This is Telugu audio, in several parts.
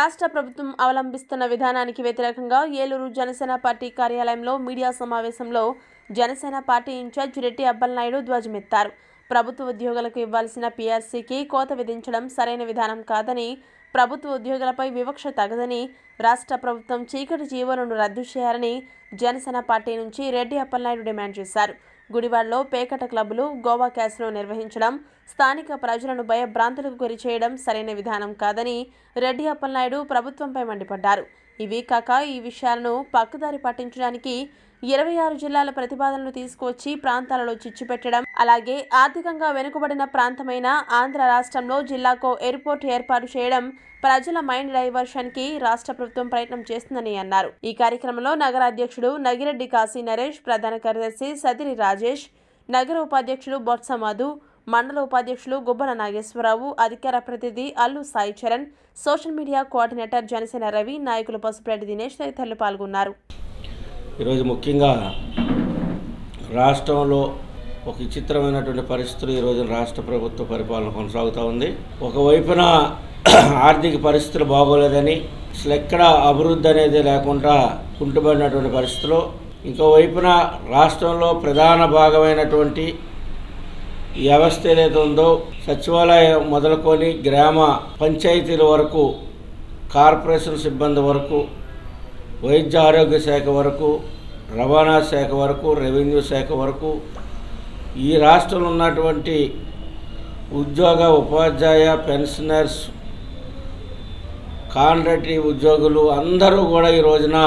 రాష్ట్ర ప్రభుత్వం అవలంబిస్తున్న విధానానికి వ్యతిరేకంగా ఏలూరు జనసేన పార్టీ కార్యాలయంలో మీడియా సమావేశంలో జనసేన పార్టీ ఇన్ఛార్జ్ రెడ్డి అబ్బలనాయుడు ధ్వజమెత్తారు ప్రభుత్వ ఉద్యోగులకు ఇవ్వాల్సిన పీఆర్సీకి కోత విధించడం సరైన విధానం కాదని ప్రభుత్వ ఉద్యోగులపై వివక్ష తగదని రాష్ట్ర ప్రభుత్వం చీకటి జీవోలను రద్దు చేయాలని జనసేన పార్టీ నుంచి రెడ్డి అప్పలనాయుడు డిమాండ్ చేశారు గుడివాడలో పేకట క్లబ్లు గోవా క్యాసినో నిర్వహించడం స్థానిక ప్రజలను భయభ్రాంతులకు గురి చేయడం సరైన విధానం కాదని రెడ్డి అప్పలనాయుడు ప్రభుత్వంపై మండిపడ్డారు ఇవి కాక ఈ విషయాలను పక్కదారి పట్టించడానికి ఇరవై ఆరు జిల్లాల ప్రతిపాదనలు తీసుకువచ్చి ప్రాంతాలలో చిచ్చు పెట్టడం అలాగే ఆర్థికంగా వెనుకబడిన ప్రాంతమైన ఆంధ్ర రాష్ట్రంలో జిల్లాకు ఎయిర్పోర్ట్ ఏర్పాటు చేయడం ప్రజల మైండ్ డైవర్షన్ కి రాష్ట్ర ప్రభుత్వం ప్రయత్నం చేస్తుందని అన్నారు ఈ కార్యక్రమంలో నగర అధ్యక్షుడు నగిరెడ్డి కాశీ నరేష్ ప్రధాన కార్యదర్శి సదిరి రాజేష్ నగర ఉపాధ్యక్షులు బొత్స మధు మండల ఉపాధ్యక్షులు గుబ్బన నాగేశ్వరరావు అధికార ప్రతినిధి Allu Sai Charan social media coordinator Janasena Ravi నాయకులు పసుపురెడ్డి దినేష్ తదితరులు పాల్గొన్నారు ఈరోజు ముఖ్యంగా రాష్ట్రంలో ఒక విచిత్రమైనటువంటి పరిస్థితులు ఈరోజు రాష్ట్ర ప్రభుత్వ పరిపాలన కొనసాగుతూ ఉంది ఒకవైపున ఆర్థిక పరిస్థితులు బాగోలేదని అసలు ఎక్కడ అభివృద్ధి అనేది లేకుండా కుంటుపడినటువంటి పరిస్థితులు ఇంకోవైపున రాష్ట్రంలో ప్రధాన భాగమైనటువంటి ఈ వ్యవస్థ ఏదైతే ఉందో సచివాలయం మొదలుకొని గ్రామ పంచాయతీల వరకు కార్పొరేషన్ సిబ్బంది వరకు వైద్య ఆరోగ్య శాఖ వరకు రవాణా శాఖ వరకు రెవెన్యూ శాఖ వరకు ఈ రాష్ట్రంలో ఉన్నటువంటి ఉద్యోగ ఉపాధ్యాయ పెన్షనర్స్ కాంట్రాక్టరీ ఉద్యోగులు అందరూ కూడా ఈ రోజున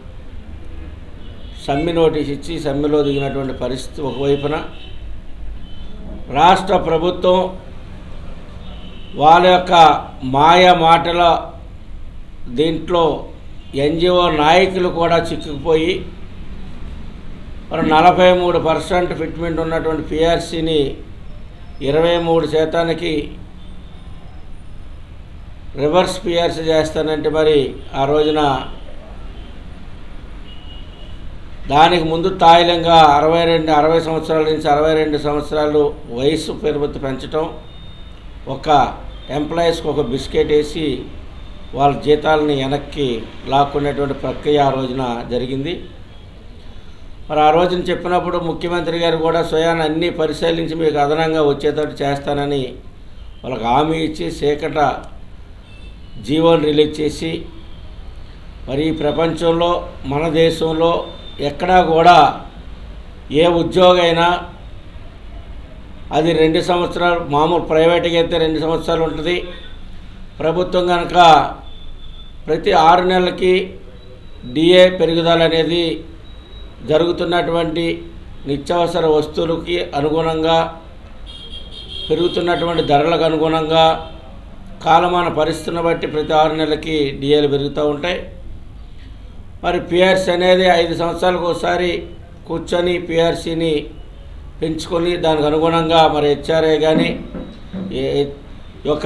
సమ్మె నోటీస్ ఇచ్చి సమ్మెలో దిగినటువంటి పరిస్థితి ఒకవైపున రాష్ట్ర ప్రభుత్వం వాళ్ళ యొక్క మాయ మాటల దీంట్లో ఎన్జిఓ నాయకులు కూడా చిక్కుకుపోయి మరి నలభై మూడు పర్సెంట్ ఫిట్మెంట్ ఉన్నటువంటి పిఆర్సీని ఇరవై మూడు శాతానికి రివర్స్ పిఆర్సీ చేస్తానంటే మరి ఆ రోజున దానికి ముందు తాయిలంగా అరవై రెండు అరవై సంవత్సరాల నుంచి అరవై రెండు సంవత్సరాలు వయసు పరిమితి పెంచడం ఒక ఎంప్లాయీస్కి ఒక బిస్కెట్ వేసి వాళ్ళ జీతాలని వెనక్కి లాక్కునేటువంటి ప్రక్రియ ఆ రోజున జరిగింది మరి ఆ రోజున చెప్పినప్పుడు ముఖ్యమంత్రి గారు కూడా స్వయాన్ని అన్నీ పరిశీలించి మీకు అదనంగా వచ్చేటట్టు చేస్తానని వాళ్ళకి హామీ ఇచ్చి సేకట జీవోని రిలీజ్ చేసి మరి ఈ ప్రపంచంలో మన దేశంలో ఎక్కడా కూడా ఏ ఉద్యోగైనా అది రెండు సంవత్సరాలు మామూలు ప్రైవేట్గా అయితే రెండు సంవత్సరాలు ఉంటుంది ప్రభుత్వం కనుక ప్రతి ఆరు నెలలకి డిఏ పెరుగుదల అనేది జరుగుతున్నటువంటి నిత్యావసర వస్తువులకి అనుగుణంగా పెరుగుతున్నటువంటి ధరలకు అనుగుణంగా కాలమాన పరిస్థితిని బట్టి ప్రతి ఆరు నెలలకి డిఏలు పెరుగుతూ ఉంటాయి మరి పిఆర్సీ అనేది ఐదు సంవత్సరాలకు ఒకసారి కూర్చొని పిఆర్సీని పెంచుకొని దానికి అనుగుణంగా మరి హెచ్ఆర్ఏ కానీ యొక్క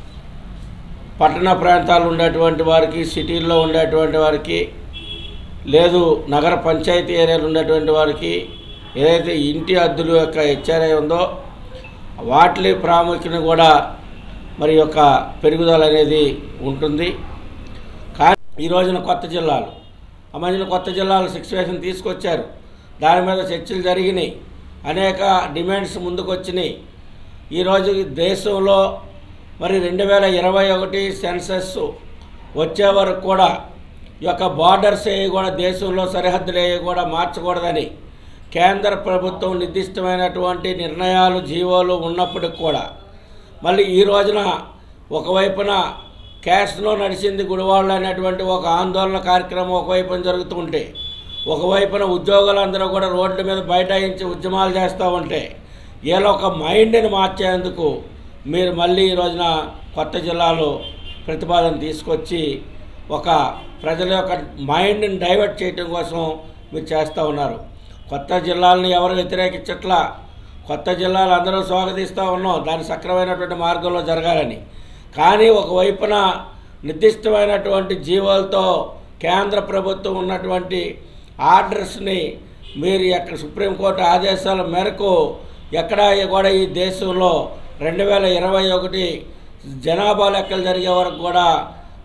పట్టణ ప్రాంతాలు ఉండేటువంటి వారికి సిటీల్లో ఉండేటువంటి వారికి లేదు నగర పంచాయతీ ఏరియాలు ఉండేటువంటి వారికి ఏదైతే ఇంటి అద్దుల యొక్క హెచ్ఆర్ఐ ఉందో వాటి ప్రాముఖ్యత కూడా మరి యొక్క పెరుగుదల అనేది ఉంటుంది కానీ ఈ రోజున కొత్త జిల్లాలు ఆ మధ్యన కొత్త జిల్లాలు సిక్స్వేషన్ తీసుకొచ్చారు దాని మీద చర్చలు జరిగినాయి అనేక డిమాండ్స్ ముందుకు వచ్చినాయి ఈరోజు దేశంలో మరి రెండు వేల ఇరవై ఒకటి సెన్సస్ వచ్చే వరకు కూడా ఈ యొక్క బార్డర్స్ ఏ కూడా దేశంలో సరిహద్దులు ఏ కూడా మార్చకూడదని కేంద్ర ప్రభుత్వం నిర్దిష్టమైనటువంటి నిర్ణయాలు జీవోలు ఉన్నప్పటికి కూడా మళ్ళీ ఈ రోజున ఒకవైపున క్యాష్లో నడిచింది గుడివాళ్ళు అనేటువంటి ఒక ఆందోళన కార్యక్రమం ఒకవైపున జరుగుతుంటే ఒకవైపున ఉద్యోగులందరూ కూడా రోడ్ల మీద బైఠాయించి ఉద్యమాలు చేస్తూ ఉంటే వీళ్ళ ఒక మైండ్ని మార్చేందుకు మీరు మళ్ళీ ఈ రోజున కొత్త జిల్లాలో ప్రతిపాదన తీసుకొచ్చి ఒక ప్రజల యొక్క మైండ్ని డైవర్ట్ చేయటం కోసం మీరు చేస్తూ ఉన్నారు కొత్త జిల్లాలని ఎవరు వ్యతిరేకించట్లా కొత్త జిల్లాలు అందరూ స్వాగతిస్తూ ఉన్నాం దాని సక్రమైనటువంటి మార్గంలో జరగాలని కానీ ఒకవైపున నిర్దిష్టమైనటువంటి జీవోలతో కేంద్ర ప్రభుత్వం ఉన్నటువంటి ఆర్డర్స్ని మీరు ఎక్కడ సుప్రీంకోర్టు ఆదేశాల మేరకు ఎక్కడా కూడా ఈ దేశంలో రెండు వేల ఇరవై ఒకటి జనాభా లెక్కలు జరిగే వరకు కూడా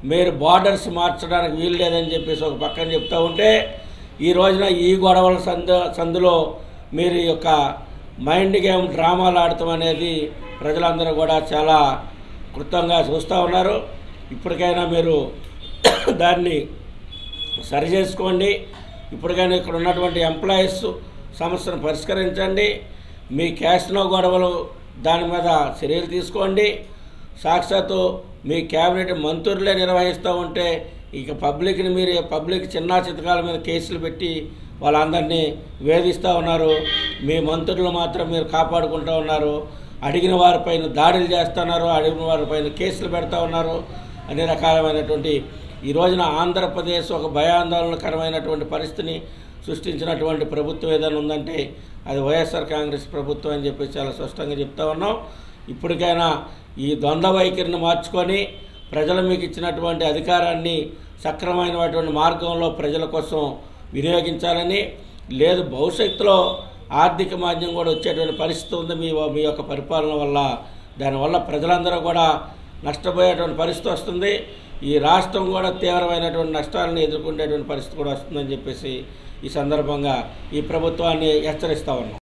మీరు బార్డర్స్ మార్చడానికి వీలు లేదని చెప్పేసి ఒక పక్కన చెప్తూ ఉంటే ఈ రోజున ఈ గొడవల సందు సందులో మీరు ఈ యొక్క మైండ్ గేమ్ డ్రామాలు ఆడటం అనేది ప్రజలందరూ కూడా చాలా కృతంగా చూస్తూ ఉన్నారు ఇప్పటికైనా మీరు దాన్ని సరి చేసుకోండి ఇప్పటికైనా ఇక్కడ ఉన్నటువంటి ఎంప్లాయీస్ సమస్యను పరిష్కరించండి మీ క్యాష్నో గొడవలు దాని మీద చర్యలు తీసుకోండి సాక్షాత్తు మీ క్యాబినెట్ మంత్రులే నిర్వహిస్తూ ఉంటే ఇక పబ్లిక్ని మీరు పబ్లిక్ చిన్న చితకాల మీద కేసులు పెట్టి వాళ్ళందరినీ వేధిస్తూ ఉన్నారు మీ మంత్రులు మాత్రం మీరు కాపాడుకుంటూ ఉన్నారు అడిగిన వారిపైన దాడులు చేస్తున్నారు అడిగిన వారిపైన కేసులు పెడతా ఉన్నారు అన్ని రకాలమైనటువంటి ఈ రోజున ఆంధ్రప్రదేశ్ ఒక భయాందోళనకరమైనటువంటి పరిస్థితిని సృష్టించినటువంటి ప్రభుత్వం ఏదైనా ఉందంటే అది వైఎస్ఆర్ కాంగ్రెస్ ప్రభుత్వం అని చెప్పి చాలా స్పష్టంగా చెప్తా ఉన్నాం ఇప్పటికైనా ఈ ద్వంద్వ వైఖరిని మార్చుకొని ప్రజలు మీకు ఇచ్చినటువంటి అధికారాన్ని సక్రమైనటువంటి మార్గంలో ప్రజల కోసం వినియోగించాలని లేదు భవిష్యత్తులో ఆర్థిక మాధ్యం కూడా వచ్చేటువంటి పరిస్థితి ఉంది మీ మీ యొక్క పరిపాలన వల్ల దానివల్ల ప్రజలందరూ కూడా నష్టపోయేటువంటి పరిస్థితి వస్తుంది ఈ రాష్ట్రం కూడా తీవ్రమైనటువంటి నష్టాలను ఎదుర్కొనేటువంటి పరిస్థితి కూడా వస్తుందని చెప్పేసి ఈ సందర్భంగా ఈ ప్రభుత్వాన్ని హెచ్చరిస్తా ఉన్నాం